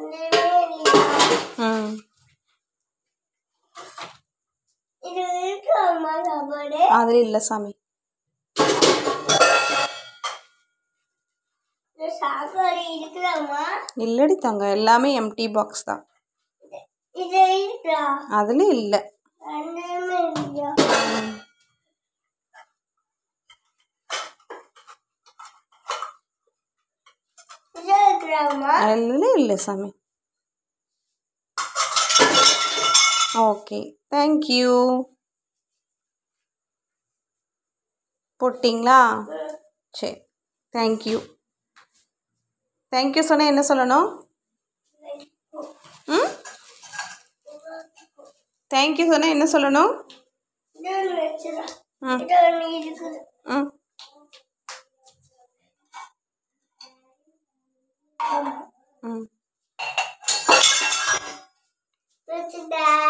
ஒன்றுமே இல்லையா ம் இது இருக்காமா சாப்பாடு அதில் இல்லை சாமி இந்த சாப்பாடு இருக்கிறாமா இல்லடி தங்க எல்லாமே எம்டி பாக்ஸ் தான் இது இருக்கா அதில் இல்லை ஒன்றுமே இல்லையா இது இருக்கிறாமா அதில் இல்லை சாமி ஓகே தேங்க்யூ போட்டிங்களா சரி தேங்க்யூ தேங்க்யூ சொன்னால் என்ன சொல்லணும் ம் தேங்க்யூ சொன்னால் என்ன சொல்லணும் இது ஒன்று வச்சுடா ம் இது ஒன்று இருக்குது ம் ம் வச்சுட்டேன்